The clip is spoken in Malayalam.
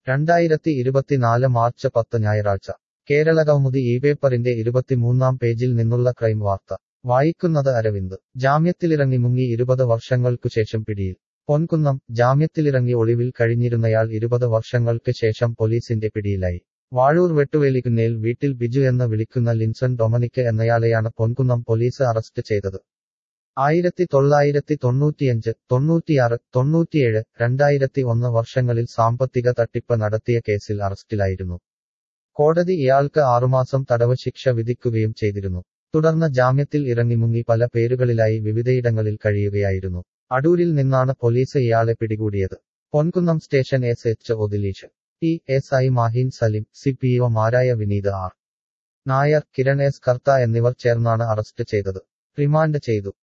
രണ്ടായിരത്തി ഇരുപത്തിനാല് മാർച്ച് പത്ത് ഞായറാഴ്ച കേരളകൗമുദി ഈ പേപ്പറിന്റെ ഇരുപത്തിമൂന്നാം പേജിൽ നിന്നുള്ള ക്രൈം വാർത്ത വായിക്കുന്നത് അരവിന്ദ് ജാമ്യത്തിലിറങ്ങി മുങ്ങി ഇരുപത് വർഷങ്ങൾക്കു ശേഷം പിടിയിൽ പൊൻകുന്നം ജാമ്യത്തിലിറങ്ങി ഒളിവിൽ കഴിഞ്ഞിരുന്നയാൾ ഇരുപത് വർഷങ്ങൾക്ക് ശേഷം പോലീസിന്റെ പിടിയിലായി വാഴൂർ വെട്ടുവേലിക്കുന്നേൽ വീട്ടിൽ ബിജു എന്ന് വിളിക്കുന്ന ലിൻസൺ ഡൊമനിക്ക് എന്നയാളെയാണ് പൊൻകുന്നം പോലീസ് അറസ്റ്റ് ചെയ്തത് ആയിരത്തി തൊള്ളായിരത്തി തൊണ്ണൂറ്റിയഞ്ച് തൊണ്ണൂറ്റിയാറ് തൊണ്ണൂറ്റിയേഴ് രണ്ടായിരത്തി ഒന്ന് വർഷങ്ങളിൽ സാമ്പത്തിക തട്ടിപ്പ് നടത്തിയ കേസിൽ അറസ്റ്റിലായിരുന്നു കോടതി ഇയാൾക്ക് ആറുമാസം തടവ് ശിക്ഷ വിധിക്കുകയും ചെയ്തിരുന്നു തുടർന്ന് ജാമ്യത്തിൽ ഇറങ്ങിമുങ്ങി പല പേരുകളിലായി വിവിധയിടങ്ങളിൽ കഴിയുകയായിരുന്നു അടൂരിൽ നിന്നാണ് പോലീസ് ഇയാളെ പിടികൂടിയത് പൊൻകുന്നം സ്റ്റേഷൻ എസ് എച്ച് ഒദിലീഷ് T S I Maheen Salim C P ഒമാരായ വിനീത് ആർ നായർ കിരൺ എസ് കർത്ത എന്നിവർ ചേർന്നാണ് അറസ്റ്റ് ചെയ്തത് റിമാൻഡ് ചെയ്തു